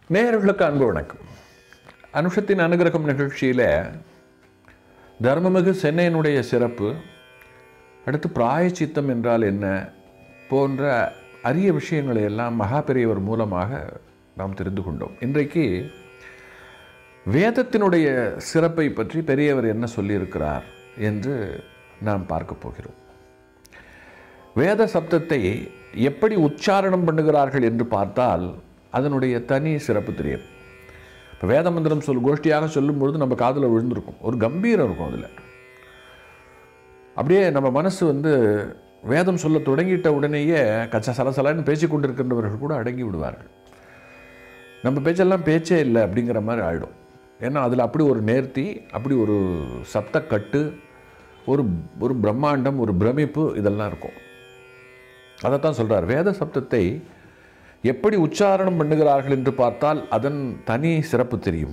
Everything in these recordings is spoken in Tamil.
நேயர்களுக்கு அன்பு வணக்கம் அனுஷத்தின் அனுகிரகம் நிகழ்ச்சியில் தர்மமிகு சென்னையினுடைய சிறப்பு அடுத்து பிராயச்சித்தம் என்றால் என்ன போன்ற அரிய விஷயங்களை எல்லாம் மகா பெரியவர் மூலமாக நாம் தெரிந்து கொண்டோம் இன்றைக்கு வேதத்தினுடைய சிறப்பை பற்றி பெரியவர் என்ன சொல்லியிருக்கிறார் என்று நாம் பார்க்க போகிறோம் வேத சப்தத்தை எப்படி உச்சாரணம் பண்ணுகிறார்கள் என்று பார்த்தால் அதனுடைய தனி சிறப்பு தெரியும் இப்போ வேத மந்திரம் சொல் கோஷ்டியாக சொல்லும் பொழுது நம்ம காதில் விழுந்திருக்கும் ஒரு கம்பீரம் இருக்கும் அதில் அப்படியே நம்ம மனசு வந்து வேதம் சொல்ல தொடங்கிட்ட உடனேயே கச்ச சலசலன்னு பேசி கொண்டிருக்கின்றவர்கள் கூட அடங்கி விடுவார்கள் நம்ம பேச்செல்லாம் பேச்சே இல்லை அப்படிங்கிற மாதிரி ஆகிடும் ஏன்னா அதில் அப்படி ஒரு நேர்த்தி அப்படி ஒரு சப்தக்கட்டு ஒரு ஒரு பிரம்மாண்டம் ஒரு பிரமிப்பு இதெல்லாம் இருக்கும் அதைத்தான் சொல்கிறார் வேத சப்தத்தை எப்படி உச்சாரணம் பண்ணுகிறார்கள் என்று பார்த்தால் அதன் தனி சிறப்பு தெரியும்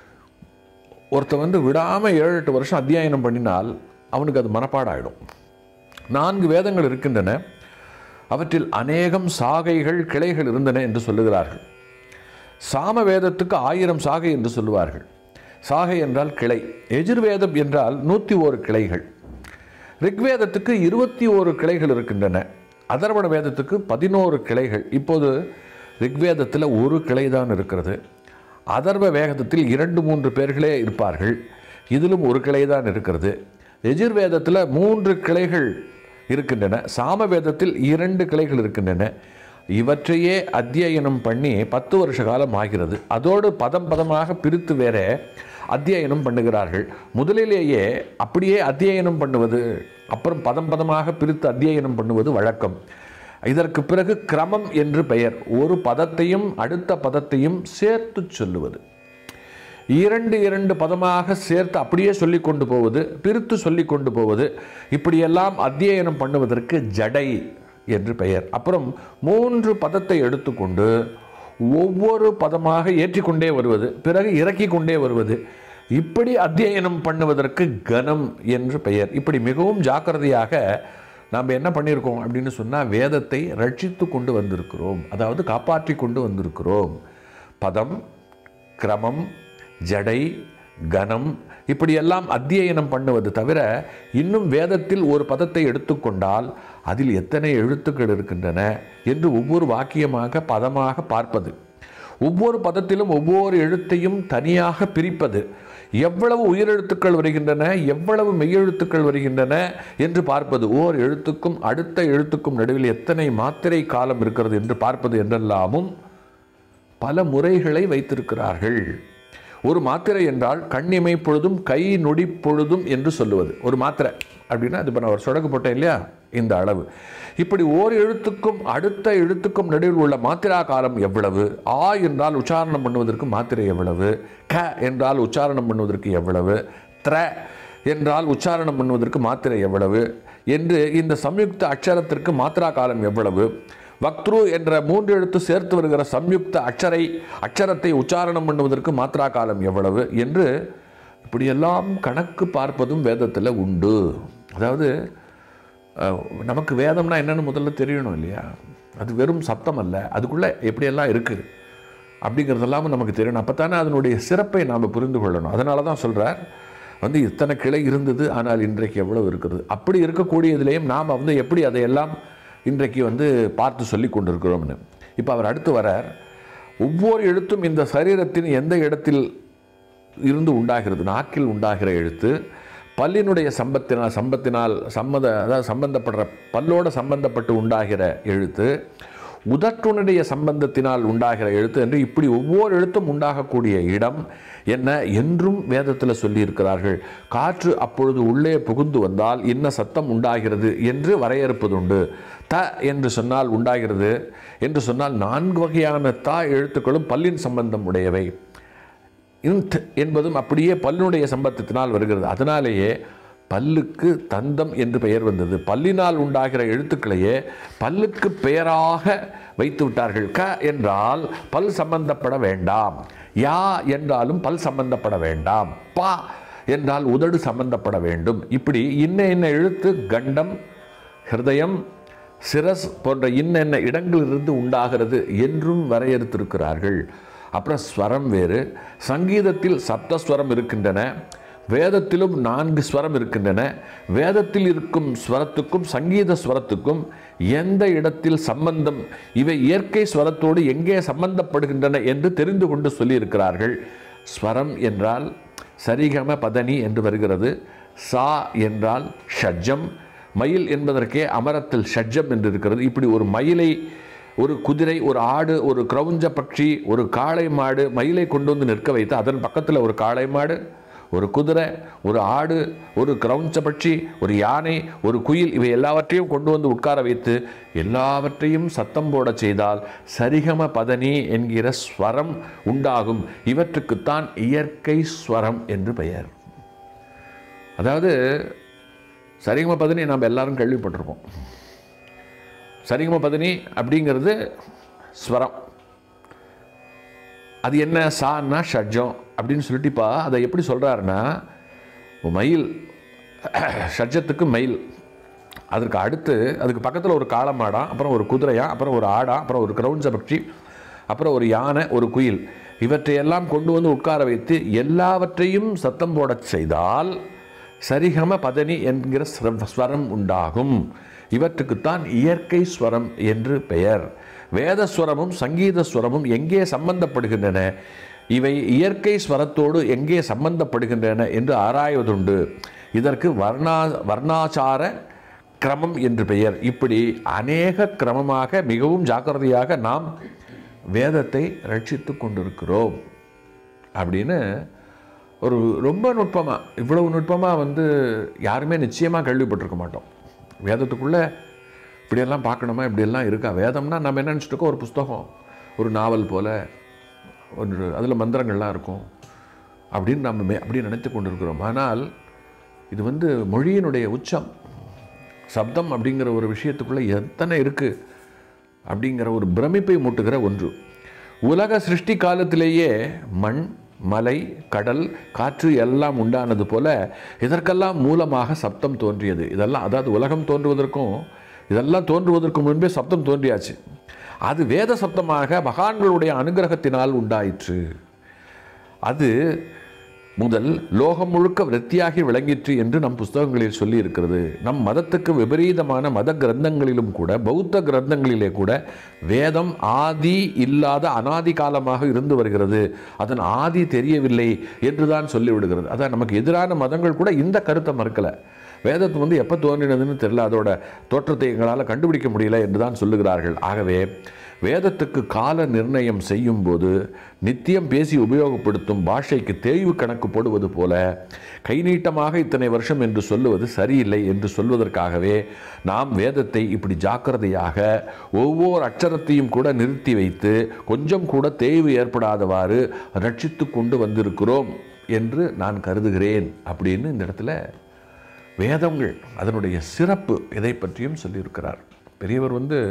ஒருத்தன் வந்து விடாமல் ஏழு எட்டு வருஷம் அத்தியாயனம் பண்ணினால் அவனுக்கு அது மனப்பாடாயிடும் நான்கு வேதங்கள் இருக்கின்றன அவற்றில் அநேகம் சாகைகள் கிளைகள் இருந்தன என்று சொல்லுகிறார்கள் சாம வேதத்துக்கு ஆயிரம் சாகை என்று சொல்லுவார்கள் சாகை என்றால் கிளை எஜுர்வேதம் என்றால் நூற்றி ஓரு கிளைகள் ரிக்வேதத்துக்கு இருபத்தி ஓரு கிளைகள் இருக்கின்றன அதர்வண வேதத்துக்கு பதினோரு கிளைகள் இப்போது ரிக்வேதத்தில் ஒரு கிளை தான் இருக்கிறது அதர்வ வேகத்தில் இரண்டு மூன்று பேர்களே இருப்பார்கள் இதிலும் ஒரு கிளை தான் இருக்கிறது எஜுர்வேதத்தில் மூன்று கிளைகள் இருக்கின்றன சாம வேதத்தில் இரண்டு கிளைகள் இருக்கின்றன இவற்றையே அத்தியனம் பண்ணி பத்து வருஷ காலம் ஆகிறது அதோடு பதம் பதமாக பிரித்து வேற அத்தியனம் பண்ணுகிறார்கள் முதலிலேயே அப்படியே அத்தியனம் பண்ணுவது அப்புறம் பதம் பதமாக பிரித்து அத்தியனம் பண்ணுவது வழக்கம் இதற்கு பிறகு கிரமம் என்று பெயர் ஒரு பதத்தையும் அடுத்த பதத்தையும் சேர்த்து சொல்லுவது இரண்டு இரண்டு பதமாக சேர்த்து அப்படியே சொல்லி கொண்டு போவது பிரித்து சொல்லி கொண்டு போவது இப்படியெல்லாம் அத்தியனம் பண்ணுவதற்கு ஜடை என்று பெயர் அப்புறம் மூன்று பதத்தை எடுத்துக்கொண்டு ஒவ்வொரு பதமாக ஏற்றிக்கொண்டே வருவது பிறகு இறக்கி கொண்டே வருவது இப்படி அத்தியனம் பண்ணுவதற்கு கனம் என்று பெயர் இப்படி மிகவும் ஜாக்கிரதையாக நாம் என்ன பண்ணியிருக்கோம் அப்படின்னு சொன்னால் வேதத்தை ரட்சித்து கொண்டு வந்திருக்கிறோம் அதாவது காப்பாற்றி கொண்டு வந்திருக்கிறோம் பதம் கிரமம் ஜடை கனம் இப்படியெல்லாம் அத்தியனம் பண்ணுவது தவிர இன்னும் வேதத்தில் ஒரு பதத்தை எடுத்துக்கொண்டால் அதில் எத்தனை எழுத்துக்கள் இருக்கின்றன என்று ஒவ்வொரு வாக்கியமாக பதமாக பார்ப்பது ஒவ்வொரு பதத்திலும் ஒவ்வொரு எழுத்தையும் தனியாக பிரிப்பது எவ்வளவு உயிரெழுத்துக்கள் வருகின்றன எவ்வளவு மெய்யெழுத்துக்கள் வருகின்றன என்று பார்ப்பது ஓர் எழுத்துக்கும் அடுத்த எழுத்துக்கும் நடுவில் எத்தனை மாத்திரை காலம் இருக்கிறது என்று பார்ப்பது என்றெல்லாமும் பல முறைகளை வைத்திருக்கிறார்கள் ஒரு மாத்திரை என்றால் கண்ணிமை பொழுதும் கை நொடி பொழுதும் என்று சொல்லுவது ஒரு மாத்திரை அப்படின்னா அது இப்போ நான் ஒரு சொடக்கு போட்டேன் இல்லையா இந்த அளவு இப்படி ஓர் எழுத்துக்கும் அடுத்த எழுத்துக்கும் நடுவில் உள்ள மாத்திரா காலம் எவ்வளவு ஆ என்றால் உச்சாரணம் பண்ணுவதற்கு மாத்திரை எவ்வளவு க என்றால் உச்சாரணம் பண்ணுவதற்கு எவ்வளவு த்ர என்றால் உச்சாரணம் பண்ணுவதற்கு மாத்திரை எவ்வளவு என்று இந்த சம்யுக்த அக்ஷரத்திற்கு மாத்திரா காலம் எவ்வளவு வக்த்ரு என்ற மூன்று எழுத்து சேர்த்து வருகிற சம்யுக்த அக்ஷரை அக்ஷரத்தை உச்சாரணம் பண்ணுவதற்கு மாத்திரா காலம் எவ்வளவு என்று இப்படியெல்லாம் கணக்கு பார்ப்பதும் வேதத்தில் உண்டு அதாவது நமக்கு வேதம்னா என்னென்னு முதல்ல தெரியணும் இல்லையா அது வெறும் சப்தம் அல்ல அதுக்குள்ளே எப்படியெல்லாம் இருக்குது அப்படிங்கிறதெல்லாம் நமக்கு தெரியணும் அப்போ தானே அதனுடைய சிறப்பை நாம் புரிந்து கொள்ளணும் அதனால தான் சொல்கிறார் வந்து இத்தனை கிளை இருந்தது ஆனால் இன்றைக்கு எவ்வளவு இருக்கிறது அப்படி இருக்கக்கூடியதிலேயும் நாம் வந்து எப்படி அதையெல்லாம் இன்றைக்கு வந்து பார்த்து சொல்லி கொண்டிருக்கிறோம்னு இப்போ அவர் அடுத்து வரார் ஒவ்வொரு எழுத்தும் இந்த சரீரத்தின் எந்த இடத்தில் இருந்து உண்டாகிறது நாக்கில் உண்டாகிற எழுத்து பல்லினுடைய சம்பத்தினால் சம்பத்தினால் சம்மத அதாவது சம்பந்தப்படுற பல்லோட சம்பந்தப்பட்டு உண்டாகிற எழுத்து உதட்டுனுடைய சம்பந்தத்தினால் உண்டாகிற எழுத்து என்று இப்படி ஒவ்வொரு எழுத்தும் உண்டாகக்கூடிய இடம் என்ன என்றும் வேதத்தில் சொல்லியிருக்கிறார்கள் காற்று அப்பொழுது உள்ளே புகுந்து வந்தால் என்ன சத்தம் உண்டாகிறது என்று வரையறுப்பதுண்டு த என்று சொன்னால் உண்டாகிறது என்று சொன்னால் நான்கு வகையான த எழுத்துக்களும் பல்லின் சம்பந்தம் உடையவை இன்ட் என்பதும் அப்படியே பல்லினுடைய சம்பந்தத்தினால் வருகிறது அதனாலேயே பல்லுக்கு தந்தம் என்று பெயர் வந்தது பல்லினால் உண்டாகிற எழுத்துக்களையே பல்லுக்கு பெயராக வைத்து விட்டார்கள் க என்றால் பல் சம்பந்தப்பட வேண்டாம் யா என்றாலும் பல் சம்பந்தப்பட வேண்டாம் பா என்றால் உதடு சம்பந்தப்பட வேண்டும் இப்படி இன்ன இன்ன எழுத்து கண்டம் ஹிருதயம் சிரஸ் போன்ற இன்னென்ன இடங்களிலிருந்து உண்டாகிறது என்றும் வரையறுத்திருக்கிறார்கள் அப்புறம் ஸ்வரம் வேறு சங்கீதத்தில் சப்தஸ்வரம் இருக்கின்றன வேதத்திலும் நான்கு ஸ்வரம் இருக்கின்றன வேதத்தில் இருக்கும் ஸ்வரத்துக்கும் சங்கீத ஸ்வரத்துக்கும் எந்த இடத்தில் சம்பந்தம் இவை இயற்கை ஸ்வரத்தோடு எங்கே சம்பந்தப்படுகின்றன என்று தெரிந்து கொண்டு சொல்லியிருக்கிறார்கள் ஸ்வரம் என்றால் சரிகம பதனி என்று வருகிறது சா என்றால் ஷட்ஜம் மயில் என்பதற்கே அமரத்தில் ஷட்ஜம் என்று இருக்கிறது இப்படி ஒரு மயிலை ஒரு குதிரை ஒரு ஆடு ஒரு கிரௌஞ்ச பட்சி ஒரு காளை மாடு மயிலை கொண்டு வந்து நிற்க வைத்து அதன் பக்கத்தில் ஒரு காளை மாடு ஒரு குதிரை ஒரு ஆடு ஒரு கிரௌஞ்ச பட்சி ஒரு யானை ஒரு குயில் இவை எல்லாவற்றையும் கொண்டு வந்து உட்கார வைத்து எல்லாவற்றையும் சத்தம் போட செய்தால் சரிகம பதனி என்கிற ஸ்வரம் உண்டாகும் இவற்றுக்குத்தான் இயற்கை ஸ்வரம் என்று பெயர் அதாவது சரிகம பதனி நாம் எல்லாரும் கேள்விப்பட்டிருப்போம் சரிகம பதனி அப்படிங்கிறது ஸ்வரம் அது என்ன சான்னா ஷட்ஜம் அப்படின்னு சொல்லிட்டு இப்போ அதை எப்படி சொல்கிறாருன்னா மயில் ஷட்ஜத்துக்கு மயில் அதற்கு அடுத்து அதுக்கு பக்கத்தில் ஒரு காளமாடாம் அப்புறம் ஒரு குதிரையா அப்புறம் ஒரு ஆடா அப்புறம் ஒரு கிரௌஞ்ச பட்சி அப்புறம் ஒரு யானை ஒரு குயில் இவற்றையெல்லாம் கொண்டு வந்து உட்கார வைத்து எல்லாவற்றையும் சத்தம் போடச் செய்தால் சரிகம பதனி என்கிற ஸ்ர- ஸ்வரம் உண்டாகும் இவற்றுக்குத்தான் இயற்கை ஸ்வரம் என்று பெயர் வேத ஸ்வரமும் சங்கீத ஸ்வரமும் எங்கே சம்பந்தப்படுகின்றன இவை இயற்கை ஸ்வரத்தோடு எங்கே சம்பந்தப்படுகின்றன என்று ஆராய்வதுண்டு இதற்கு வர்ணா வர்ணாச்சார கிரமம் என்று பெயர் இப்படி அநேக கிரமமாக மிகவும் ஜாக்கிரதையாக நாம் வேதத்தை ரட்சித்து கொண்டிருக்கிறோம் அப்படின்னு ஒரு ரொம்ப நுட்பமாக இவ்வளவு நுட்பமாக வந்து யாருமே நிச்சயமாக கேள்விப்பட்டிருக்க மாட்டோம் வேதத்துக்குள்ளே இப்படியெல்லாம் பார்க்கணுமா இப்படியெல்லாம் இருக்கா வேதம்னா நம்ம என்ன நினச்சிட்டு இருக்கோம் ஒரு புஸ்தகம் ஒரு நாவல் போல் ஒன்று அதில் மந்திரங்கள்லாம் இருக்கும் அப்படின்னு நம்ம மே- அப்படி நினைத்து கொண்டிருக்கிறோம் ஆனால் இது வந்து மொழியினுடைய உச்சம் சப்தம் அப்படிங்கிற ஒரு விஷயத்துக்குள்ளே எத்தனை இருக்குது அப்படிங்கிற ஒரு பிரமிப்பை மூட்டுகிற ஒன்று உலக சிருஷ்டி காலத்திலேயே மண் மலை கடல் காற்று எல்லாம் உண்டானது போல இதற்கெல்லாம் மூலமாக சப்தம் தோன்றியது இதெல்லாம் அதாவது உலகம் தோன்றுவதற்கும் இதெல்லாம் தோன்றுவதற்கு முன்பே சப்தம் தோன்றியாச்சு அது வேத சப்தமாக மகான்களுடைய அனுகிரகத்தினால் உண்டாயிற்று அது முதல் லோகம் முழுக்க விருத்தியாகி விளங்கிற்று என்று நம் புஸ்தகங்களில் சொல்லி இருக்கிறது நம் மதத்துக்கு விபரீதமான மத கிரந்தங்களிலும் கூட பௌத்த கிரந்தங்களிலே கூட வேதம் ஆதி இல்லாத அனாதி காலமாக இருந்து வருகிறது அதன் ஆதி தெரியவில்லை என்றுதான் சொல்லிவிடுகிறது அதான் நமக்கு எதிரான மதங்கள் கூட இந்த கருத்தை மறுக்கலை வேதத்து வந்து எப்போ தோன்றினதுன்னு தெரியல அதோட தோற்றத்தை எங்களால் கண்டுபிடிக்க முடியல என்று தான் சொல்லுகிறார்கள் ஆகவே வேதத்துக்கு கால நிர்ணயம் செய்யும் போது நித்தியம் பேசி உபயோகப்படுத்தும் பாஷைக்கு தேய்வு கணக்கு போடுவது போல கைநீட்டமாக இத்தனை வருஷம் என்று சொல்லுவது சரியில்லை என்று சொல்வதற்காகவே நாம் வேதத்தை இப்படி ஜாக்கிரதையாக ஒவ்வொரு அட்சரத்தையும் கூட நிறுத்தி வைத்து கொஞ்சம் கூட தேய்வு ஏற்படாதவாறு ரட்சித்து கொண்டு வந்திருக்கிறோம் என்று நான் கருதுகிறேன் அப்படின்னு இந்த இடத்துல வேதங்கள் அதனுடைய சிறப்பு இதை பற்றியும் சொல்லியிருக்கிறார் பெரியவர் வந்து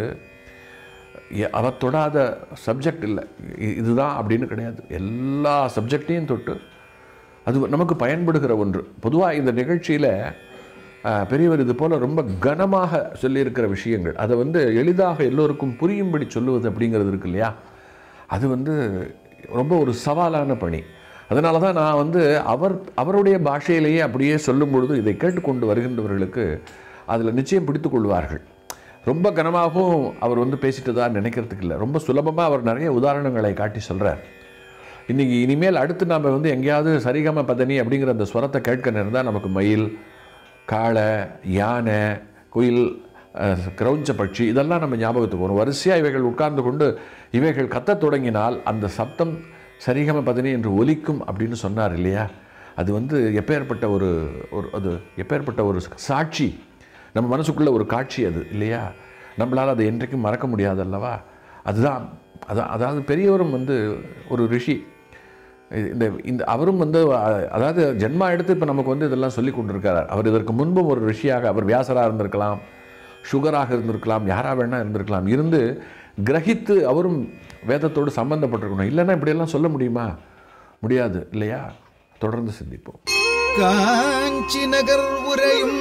எ- அவர் தொடாத சப்ஜெக்ட் இல்லை இ- இதுதான் அப்படின்னு கிடையாது எல்லா சப்ஜெக்டையும் தொட்டு அது நமக்கு பயன்படுகிற ஒன்று பொதுவாக இந்த நிகழ்ச்சியில் பெரியவர் இது போல் ரொம்ப கனமாக சொல்லியிருக்கிற விஷயங்கள் அதை வந்து எளிதாக எல்லோருக்கும் புரியும்படி சொல்லுவது அப்படிங்கிறது இருக்கு இல்லையா அது வந்து ரொம்ப ஒரு சவாலான பணி அதனால தான் நான் வந்து அவர் அவருடைய பாஷையிலேயே அப்படியே சொல்லும் பொழுது இதை கேட்டுக்கொண்டு வருகின்றவர்களுக்கு அதில் நிச்சயம் பிடித்து கொள்வார்கள் ரொம்ப கனமாகவும் அவர் வந்து பேசிட்டு தான் நினைக்கிறதுக்கு இல்லை ரொம்ப சுலபமாக அவர் நிறைய உதாரணங்களை காட்டி சொல்கிறார் இன்றைக்கி இனிமேல் அடுத்து நாம் வந்து எங்கேயாவது சரிகம பதனி அப்படிங்கிற அந்த ஸ்வரத்தை கேட்க நேர்ந்தால் நமக்கு மயில் காளை யானை குயில் அஹ், கிரௌஞ்ச பட்சி இதெல்லாம் நம்ம ஞாபகத்துக்கு வரும் வரிசையாக இவைகள் உட்கார்ந்து கொண்டு இவைகள் கத்தத் தொடங்கினால் அந்த சப்தம் சரிகம பதனி என்று ஒலிக்கும் அப்படின்னு சொன்னார் இல்லையா அது வந்து எப்பேற்பட்ட ஒரு ஒரு அது எப்பேற்பட்ட ஒரு சாட்சி நம்ம மனசுக்குள்ள ஒரு காட்சி அது இல்லையா நம்மளால் அதை என்றைக்கும் மறக்க முடியாது அல்லவா அதுதான் அதான் அதாவது பெரியவரும் வந்து ஒரு ரிஷி இது- இந்த இந்த அவரும் வந்து அ- அதாவது ஜென்மா எடுத்து இப்போ நமக்கு வந்து இதெல்லாம் சொல்லி கொண்டிருக்கார் அவர் இதற்கு முன்பும் ஒரு ரிஷியாக அவர் வியாசராக இருந்திருக்கலாம் சுகராக இருந்திருக்கலாம் யாராக வேணா இருந்திருக்கலாம் இருந்து கிரகித்து அவரும் வேதத்தோடு சம்பந்தப்பட்டிருக்கணும் இல்லைன்னா இப்படியெல்லாம் சொல்ல முடியுமா முடியாது இல்லையா தொடர்ந்து சிந்திப்போம் காஞ்சி நகர் உரையும்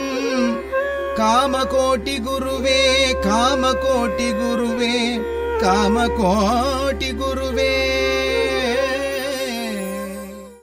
காமகோட்டி குருவே காமகோட்டி குருவே காமகோட்டி குருவே